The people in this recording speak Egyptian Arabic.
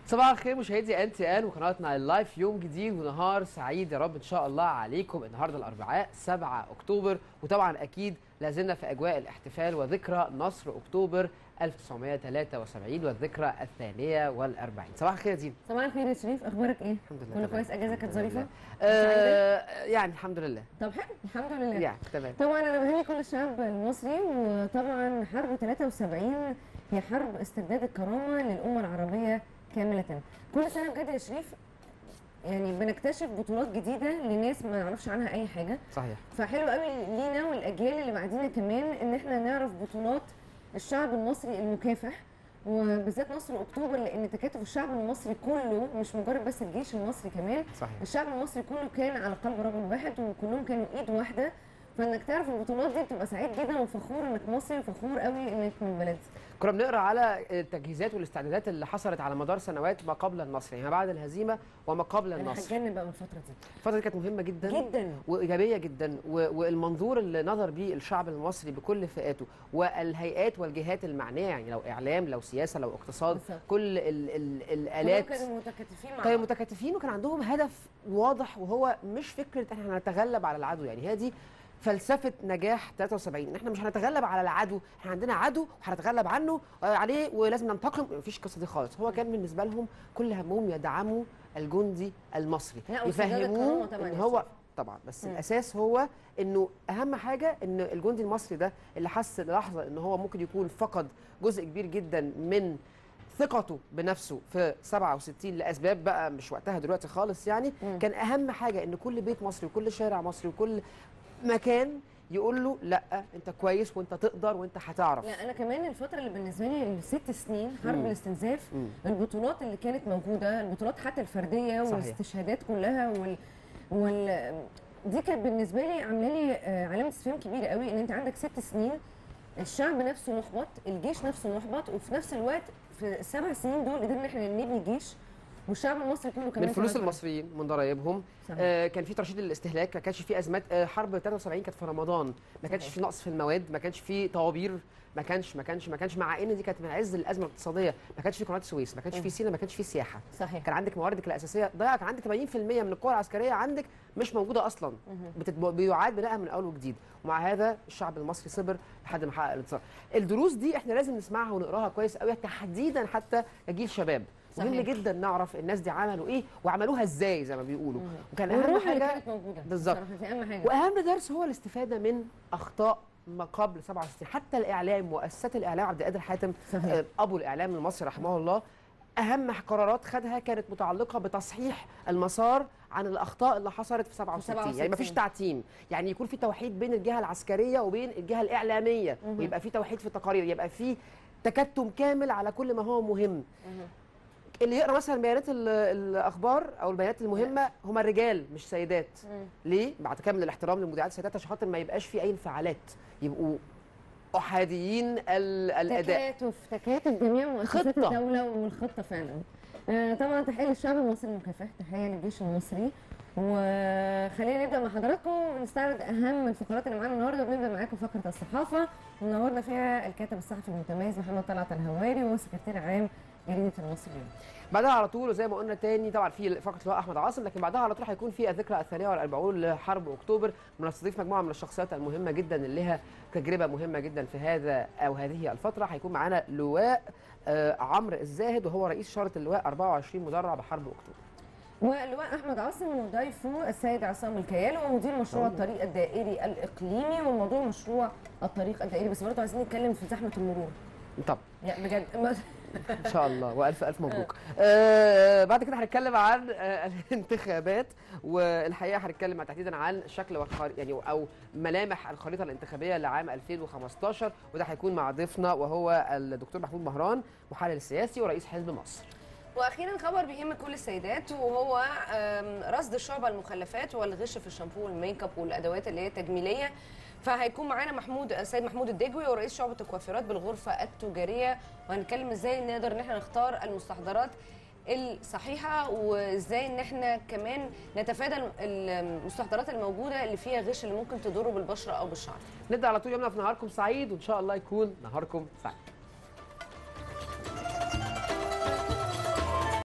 صباح الخير مشاهدي ان تي ان وقناتنا اللايف يوم جديد ونهار سعيد يا رب ان شاء الله عليكم النهارده الاربعاء 7 اكتوبر وطبعا اكيد لازلنا في اجواء الاحتفال وذكرى نصر اكتوبر 1973 والذكرى الثانيه والأربعين صباح الخير يا دين صباح الخير يا شريف اخبارك ايه؟ الحمد لله كله تمام. كويس اجازه كانت الحمد ظريفه؟ لله. آه يعني الحمد لله طب حلو الحمد لله يعني تمام طبعا انا بهني كل الشعب المصري وطبعا حرب 73 هي حرب استرداد الكرامه للامه العربيه كامله كل سنه بجد يا شريف يعني بنكتشف بطولات جديده لناس ما نعرفش عنها اي حاجه صحيح فحلو قوي لينا والاجيال اللي بعدينا كمان ان احنا نعرف بطولات الشعب المصري المكافح وبالذات نصر اكتوبر لان تكاتف الشعب المصري كله مش مجرد بس الجيش المصري كمان صحيح الشعب المصري كله كان على قلب رجل واحد وكلهم كانوا ايد واحده فانك تعرف البطولات دي بتبقى سعيد جدا وفخور انك مصري وفخور قوي انك من بلد كنا بنقرا على التجهيزات والاستعدادات اللي حصلت على مدار سنوات ما قبل النصر يعني ما بعد الهزيمه وما قبل انا النصر هتجنن بقى من الفتره دي الفتره دي كانت مهمه جدا جدا وايجابيه جدا و- والمنظور اللي نظر بيه الشعب المصري بكل فئاته والهيئات والجهات المعنيه يعني لو اعلام لو سياسه لو اقتصاد بالظبط. كل ال ال كلهم الالات كانوا متكاتفين مع كانوا بعض. متكاتفين وكان عندهم هدف واضح وهو مش فكره احنا هنتغلب على العدو يعني هي دي فلسفه نجاح 73 ان احنا مش هنتغلب على العدو احنا عندنا عدو وهنتغلب عنه آه، عليه ولازم ننتقم مفيش القصه دي خالص هو كان بالنسبه لهم كل همهم يدعموا الجندي المصري لا، واسترداد يفهموه الكرامة طبعاً ان يا هو شريف. طبعا بس مم. الاساس هو انه اهم حاجه ان الجندي المصري ده اللي حس للحظه ان هو ممكن يكون فقد جزء كبير جدا من ثقته بنفسه في 67 لاسباب بقى مش وقتها دلوقتي خالص يعني مم. كان اهم حاجه ان كل بيت مصري وكل شارع مصري وكل مكان يقول له لا انت كويس وانت تقدر وانت هتعرف لا انا كمان الفتره اللي بالنسبه لي الست سنين حرب مم. الاستنزاف مم. البطولات اللي كانت موجوده البطولات حتى الفرديه صحيح. والاستشهادات كلها وال, وال... دي كانت بالنسبه لي عامله لي آه، علامه استفهام كبيره قوي ان انت عندك ست سنين الشعب نفسه محبط الجيش نفسه محبط وفي نفس الوقت في السبع سنين دول قدرنا احنا نبني جيش والشعب المصري كله كمان من فلوس كان المصريين من ضرائبهم صحيح. آه كان في ترشيد الاستهلاك ما كانش في ازمات آه حرب 73 كانت في رمضان ما كانش صحيح. في نقص في المواد ما كانش في طوابير ما كانش ما كانش ما كانش مع ان دي كانت من عز الازمه الاقتصاديه ما كانش في قناه السويس ما كانش في مم. سينا ما كانش في سياحه صحيح كان عندك مواردك الاساسيه ضيع كان عندك 80% من القوى العسكريه عندك مش موجوده اصلا مهم. بتتب... بيعاد بنائها من اول وجديد ومع هذا الشعب المصري صبر لحد ما حقق الانتصار الدروس دي احنا لازم نسمعها ونقراها كويس قوي تحديدا حتى كجيل شباب مهم صحيح. جدا نعرف الناس دي عملوا ايه وعملوها ازاي زي ما بيقولوا مم. وكان اهم والروح اللي حاجه كانت موجوده بالظبط. بصراحة دي اهم حاجه واهم درس هو الاستفاده من اخطاء ما قبل 67 حتى الاعلام مؤسسات الاعلام عبد القادر حاتم صحيح. آه، ابو الاعلام المصري رحمه الله اهم قرارات خدها كانت متعلقه بتصحيح المسار عن الاخطاء اللي حصلت في 67 يعني 67. مفيش تعتيم يعني يكون في توحيد بين الجهه العسكريه وبين الجهه الاعلاميه مهم. ويبقى في توحيد في التقارير يبقى في تكتم كامل على كل ما هو مهم مهم. اللي يقرا مثلا بيانات ال- الاخبار او البيانات المهمه هم الرجال مش سيدات مم. ليه؟ بعد كامل الاحترام للمذيعات السيدات عشان خاطر ما يبقاش في اي انفعالات يبقوا احاديين ال- الاداء تكاتف تكاتف جميع مؤسسات خطة. الدولة والخطة فعلا آه طبعا تحية للشعب المصري المكافح تحية للجيش المصري وخلينا نبدا مع حضراتكم نستعرض اهم الفقرات اللي معانا النهارده ونبدا معاكم فقره الصحافه ونورنا فيها الكاتب الصحفي المتميز محمد طلعت الهواري وهو سكرتير عام جريده المصري اليوم. بعدها على طول وزي ما قلنا تاني طبعا في فقره اللواء احمد عاصم لكن بعدها على طول هيكون في الذكرى الثانيه والاربعون لحرب اكتوبر بنستضيف مجموعه من الشخصيات المهمه جدا اللي لها تجربه مهمه جدا في هذا او هذه الفتره هيكون معانا لواء آه عمرو الزاهد وهو رئيس شرطه اللواء 24 مدرع بحرب اكتوبر واللواء احمد عاصم وضيفه السيد عصام الكيال ومدير مشروع طبعا. الطريق الدائري الاقليمي وموضوع مشروع الطريق الدائري بس برضه عايزين نتكلم في زحمه المرور طب يعني بجد ان شاء الله والف الف مبروك آه بعد كده هنتكلم عن آه الانتخابات والحقيقه هنتكلم تحديدا عن شكل والخريطه يعني او ملامح الخريطه الانتخابيه لعام 2015 وده هيكون مع ضيفنا وهو الدكتور محمود مهران محلل سياسي ورئيس حزب مصر واخيرا خبر بيهم كل السيدات وهو آم، رصد الشعب المخلفات والغش في الشامبو والميك اب والادوات اللي هي التجميليه فهيكون معانا محمود السيد محمود الدجوي ورئيس شعبه الكوافيرات بالغرفه التجاريه وهنتكلم ازاي نقدر ان احنا نختار المستحضرات الصحيحه وازاي ان احنا كمان نتفادى المستحضرات الموجوده اللي فيها غش اللي ممكن تضر بالبشره او بالشعر نبدا على طول يومنا في نهاركم سعيد وان شاء الله يكون نهاركم سعيد